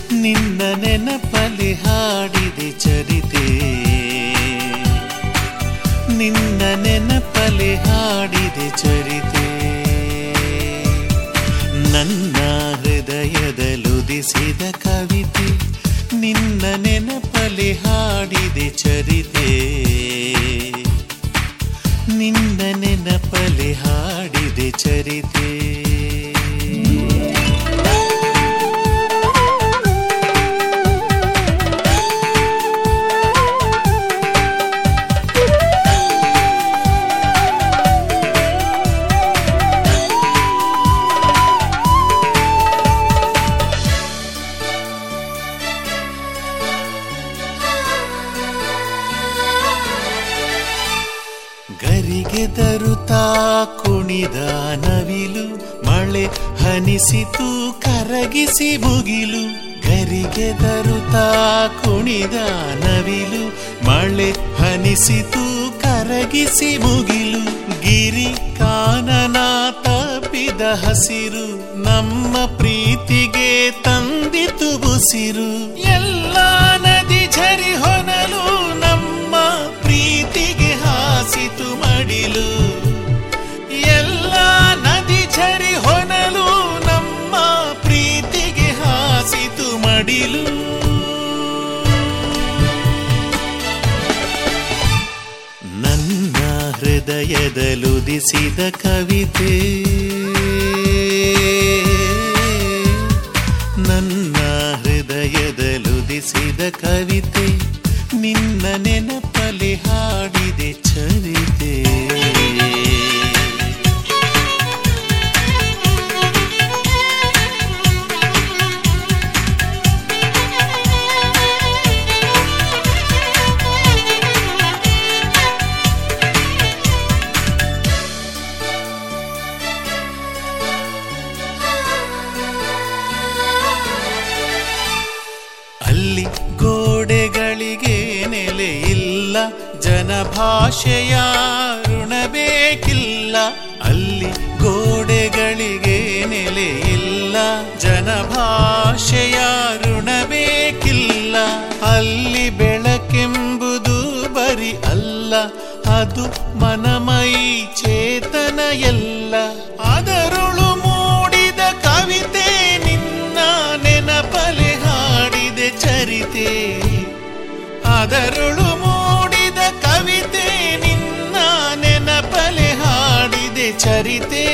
ನಿನ್ನ ನೆನಪಲಿ ಹಾಡಿದೆ ಚರಿತೆ ನಿನ್ನ ನೆನಪಲಿ ಹಾಡಿದೆ ಚರಿತೆ ನನ್ನ ಹೃದಯದಲುದಿಸಿದ ಕವಿತೆ ನಿನ್ನ ನೆನಪಲಿ ಹಾಡಿದೆ ಚರಿತೆ ನಿನ್ನ ನೆನಪಲಿ ಹಾಡಿದೆ ಚರಿತೆ ಗರಿಗೆ ತರುತ್ತಾ ಕುಣಿದ ನವಿಲು ಮಳೆ ಹನಿಸಿತು ಕರಗಿಸಿ ಮುಗಿಲು ಗರಿಗೆ ತರುತ್ತಾ ಕುಣಿದ ನವಿಲು ಮಳೆ ಹನಿಸಿತು ಕರಗಿಸಿ ಮುಗಿಲು ಗಿರಿ ಕಾನನ ತಪ್ಪಿದ ಹಸಿರು ನಮ್ಮ ಪ್ರೀತಿಗೆ ತಂದಿತು ಬುಸಿರು ಎಲ್ಲ ನದಿ ಝರಿ ಹೊನಲು ನಮ್ಮ ಪ್ರೀತಿಗೆ ಹಾಸಿತು ಮಡಿಲು ಎಲ್ಲ ನದಿ ಝರಿ ಹೊನಲು ನಮ್ಮ ಪ್ರೀತಿಗೆ ಹಾಸಿತು ಮಡಿಲು ನನ್ನ ಹೃದಯದಲುದಿಸಿದ ಕವಿತೆ ನನ್ನ ಹೃದಯದಲುದಿಸಿದ ಕವಿತೆ ನಿನ್ನ ನೆನಪಲಿ ಹಾಡಿದೆ ಚರಿತೆ ಅಲ್ಲಿ ಗೋಡೆಗಳಿಗೆ ನೆಲೆ ಇಲ್ಲ ಜನಭಾಷೆಯ ಋಣಬೇಕಿಲ್ಲ ಅಲ್ಲಿ ಗೋಡೆಗಳಿಗೆ ನೆಲೆ ಇಲ್ಲ ಜನಭಾಷೆಯ ಋಣಬೇಕಿಲ್ಲ ಅಲ್ಲಿ ಬೆಳಕೆಂಬುದು ಬರಿ ಅಲ್ಲ ಅದು ಮನಮೈ ಚೇತನ ಎಲ್ಲ ಅದರುಳು ಮೂಡಿದ ಕವಿತೆ ನಿನ್ನ ನೆನಪಲೆ ಹಾಡಿದೆ ಚರಿತೆ ಅದರುಳು ಮೂಡಿದ ಕವಿತೆ ನಿನ್ನ ನೆನಪಲೆ ಹಾಡಿದೆ ಚರಿತೆ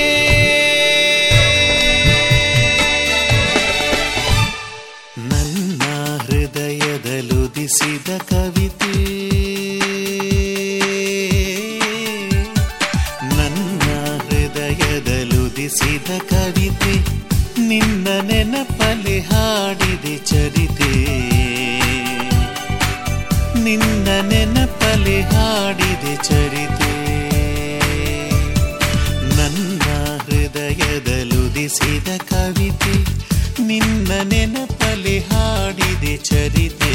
ನನ್ನ ಹೃದಯದಲುದಿಸಿದ ಕವಿತೆ ನನ್ನ ಹೃದಯದಲುದಿಸಿದ ಕವಿತೆ ನಿನ್ನ ನೆನಪಲಿ ಹಾಡಿದೆ ಚರಿತೆ ನಿನ್ನ ನೆನಪಲಿ ಹಾಡಿದೆ ಚರಿತೆ ನನ್ನ ಹೃದಯದಲುದಿಸಿದ ಕವಿತೆ ನಿನ್ನ ನೆನಪಲಿ ಹಾಡಿದೆ ಚರಿತೆ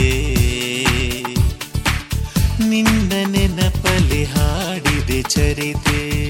ನಿನ್ನ ನೆನಪಲಿ ಹಾಡಿದೆ ಚರಿತೆ